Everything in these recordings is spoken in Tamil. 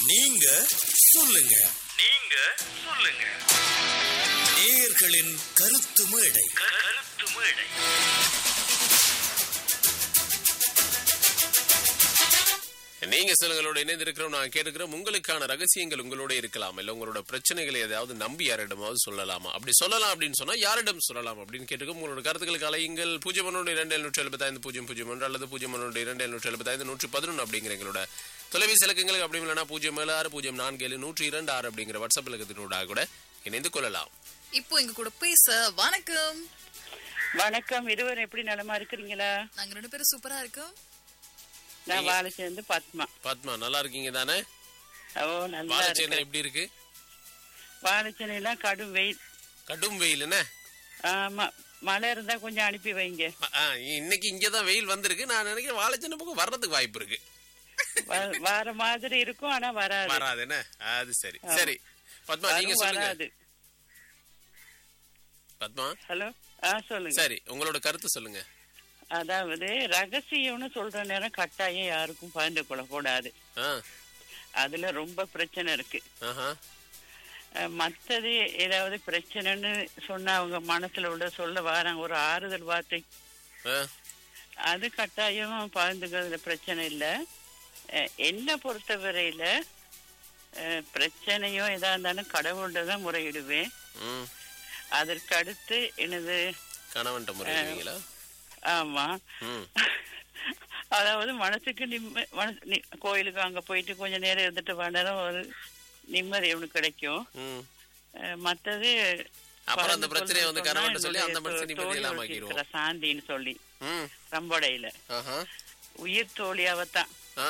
நீங்க சொல்லுங்க நீங்க சொல்லுங்க நேயர்களின் கருத்து மேடை கருத்து மேடை நீங்க சொல்லுங்களோட இணைந்திருக்கிறோம் நான் கேட்டுக்கிறோம் உங்களுக்கான ரகசியங்கள் உங்களோட இருக்கலாம் இல்ல உங்களோட பிரச்சனைகளை ஏதாவது நம்பி யாரிடமாவது சொல்லலாமா அப்படி சொல்லலாம் அப்படின்னு சொன்னா யாரிடம் சொல்லலாம் அப்படின்னு கேட்டுக்கோ உங்களோட கருத்துக்களுக்கு அலையுங்கள் பூஜ்ஜியம் ஒன்று இரண்டு எழுநூற்றி எழுபத்தைந்து பூஜ்ஜியம் பூஜ்ஜியம் ஒன்று அல்லது பூஜ்ஜியம் ஒன்று இரண்டு எழுநூற்றி எழுபத்தைந்து நூற்றி பதினொன்று அப்படிங்கிற எங்களோட தொலைபேசி இலக்கங்களுக்கு அப்படி இல்லைனா பூஜ்ஜியம் ஏழு ஆறு பூஜ்ஜியம் நான்கு ஏழு நூற்றி இரண்டு ஆறு அப்படிங்கிற வாட்ஸ்அப் இலக்கத்தினூடாக கூட இணைந்து கொள்ளலாம் இப்போ எங்க கூட பேச வணக்கம் வணக்கம் இருவரும் எப்படி நலமா இருக்கிறீங்களா நாங்க ரெண்டு பேரும் சூப்பரா இருக்கோம் நான் வாழை சேர்ந்து பத்மா பத்மா நல்லா இருக்கீங்க தானே ஓ நல்லா வாழைச்சேனை இருக்கு எப்படி இருக்கு வாழைச்சனையெல்லாம் கடும் வெயில் கடும் வெயில் என்ன ஆமா மழை இருந்தா கொஞ்சம் அனுப்பி வைங்க ஆ, ஆ, இன்னைக்கு இங்கதான் வெயில் வந்திருக்கு நான் நினைக்கிறேன் வாழைச்சேனை பக்கம் வர்றதுக்கு வாய்ப்பு இருக்கு வ- வார மாதிரி இருக்கும் ஆனா வராது வராது என்ன அது சரி சரி பத்மா நீங்க வரும், சொல்லுங்க வராது பத்மா ஹலோ ஆ சொல்லுங்க சரி உங்களோட கருத்து சொல்லுங்க அதாவது ரகசியம்னு சொல்ற நேரம் கட்டாயம் யாருக்கும் பகிர்ந்து கொள்ளக்கூடாது ஆ, அதுல ரொம்ப பிரச்சனை இருக்கு ஆஹா, அஹ், மத்தது ஏதாவது பிரச்சனைன்னு சொன்னா அவங்க மனசுல உள்ள சொல்ல வராங்க ஒரு ஆறுதல் வார்த்தை ஆ, அது கட்டாயம் பகிர்ந்துக்கிறதுல பிரச்சனை இல்லை என்னை பொறுத்தவரையில அஹ், பிரச்சனையோ எதா இருந்தாலும் கடவுள்கிட்ட தான் முறையிடுவேன் ம். அதற்கு அடுத்து எனது கணவன்ட்ட முறையிடுவீங்களா ஆமா ம் அதாவது மனசுக்கு நிம்ம மனசு நி- கோயிலுக்கு அங்க போயிட்டு கொஞ்ச நேரம் இருந்துட்டு வந்ததும் ஒரு நிம்மதி ஒன்று கிடைக்கும் ம் அஹ், மத்தது அப்புறம் அந்த பகிர்ந்து பிரச்சனையை வந்து கொள்ளணும்னு கணவன்ட்ட சொல்லி சொன்னா அந்த மனுஷன் என்னுடைய நிம்மதி இல்லாம தோழி ஆக்கிடுவோம். ஒருத்தி இருக்கிறா, சாந்தின்னு சொல்லி ம் ரம்போடையில ஆஹா உயிர் தோழி அவத்தான் ஆ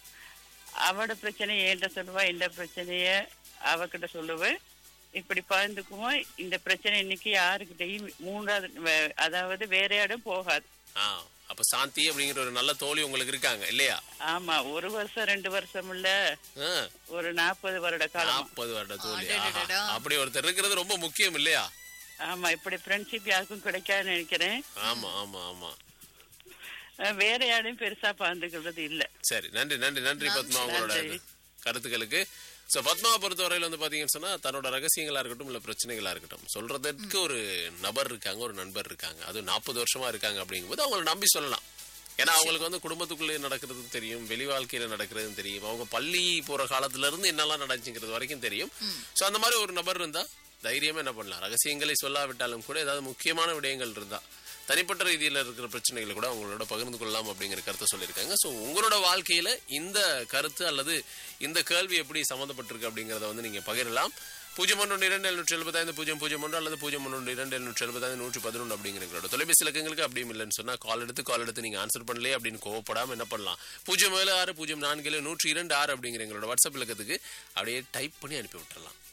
அவட பிரச்சனையை என்கிட்ட சொல்லுவா இந்த பிரச்சனைய அவகிட்ட சொல்லுவேன் இப்படி பகிர்ந்துக்குவோம் இந்த பிரச்சனை இன்னைக்கு யாருக்கிட்டையும் மூன்றாவது வே- அதாவது வேற இடம் போகாது ஆ அப்ப சாந்தி அப்படிங்கிற ஒரு நல்ல தோழி உங்களுக்கு இருக்காங்க இல்லையா ஆமா ஒரு வருஷம் ரெண்டு வருஷம் இல்ல ஆ, ஒரு நாற்பது வருட காலம் நாற்பது வருட தோழி ஆஹா. அடடடடா. அப்படி ஒருத்தர் இருக்கிறது ரொம்ப முக்கியம் இல்லையா ஆமா இப்படி ஃப்ரெண்ட்ஷிப் யாருக்கும் கிடைக்காதுன்னு நினைக்கிறேன் ஆமா ஆமா ஆமா அஹ் வேற யாரையும் பெருசா பகிர்ந்துக்கிறது இல்ல சரி நன்றி நன்றி நன்றி பத்மா உங்களோட நன்றி. கருத்துக்களுக்கு சோ பத்மாவை பொறுத்தவரையில வந்து பாத்தீங்கன்னு சொன்னா தன்னோட ரகசியங்களா இருக்கட்டும் இல்ல பிரச்சனைகளா இருக்கட்டும் சொல்றதற்கு ஒரு நபர் இருக்காங்க ஒரு நண்பர் இருக்காங்க அது நாற்பது வருஷமா இருக்காங்க அப்படிங்கும்போது அவங்கள நம்பி சொல்லலாம் ஏன்னா அவங்களுக்கு வந்து குடும்பத்துக்குள்ளே நடக்கிறது தெரியும் வெளி வாழ்க்கையில நடக்கிறதும் தெரியும் அவங்க பள்ளி போற காலத்துல இருந்து என்னெல்லாம் நடந்துங்கிறது வரைக்கும் தெரியும் சோ அந்த மாதிரி ஒரு நபர் இருந்தா தைரியமா என்ன பண்ணலாம் ரகசியங்களை சொல்லாவிட்டாலும் கூட ஏதாவது முக்கியமான விடயங்கள் இருந்தா தனிப்பட்ட ரீதியில இருக்கிற பிரச்சனைகளை கூட அவங்களோட பகிர்ந்து கொள்ளலாம் அப்படிங்கிற கருத்தை சொல்லியிருக்காங்க ஸோ உங்களோட வாழ்க்கையில இந்த கருத்து அல்லது இந்த கேள்வி எப்படி சம்மந்தப்பட்டிருக்கு அப்படிங்கறத வந்து நீங்க பகிரலாம் பூஜ்ஜியம் ஒன்று இரண்டு எழுநூற்றி எழுபத்தைந்து பூஜ்ஜியம் பூஜ்ஜியம் ஒன்று அல்லது பூஜ்ஜியம் ஒன்று இரண்டு எழுநூற்றி எழுபத்தைந்து நூற்றி பதினொன்று அப்படிங்கிறங்களோட தொலைபேசி இலக்கங்களுக்கு அப்படியும் இல்லைன்னு சொன்னா கால் எடுத்து கால் எடுத்து நீங்க ஆன்சர் பண்ணலையே அப்படின்னு கோவப்படாம என்ன பண்ணலாம் பூஜ்ஜியம் ஏழு ஆறு பூஜ்ஜியம் நான்கு ஏழு நூற்றி இரண்டு ஆறு அப்படிங்கிற எங்களோட வாட்ஸ்அப் இலக்கத்துக்கு அப்படியே டைப் பண்ணி அனுப்பி விட்டுறலாம்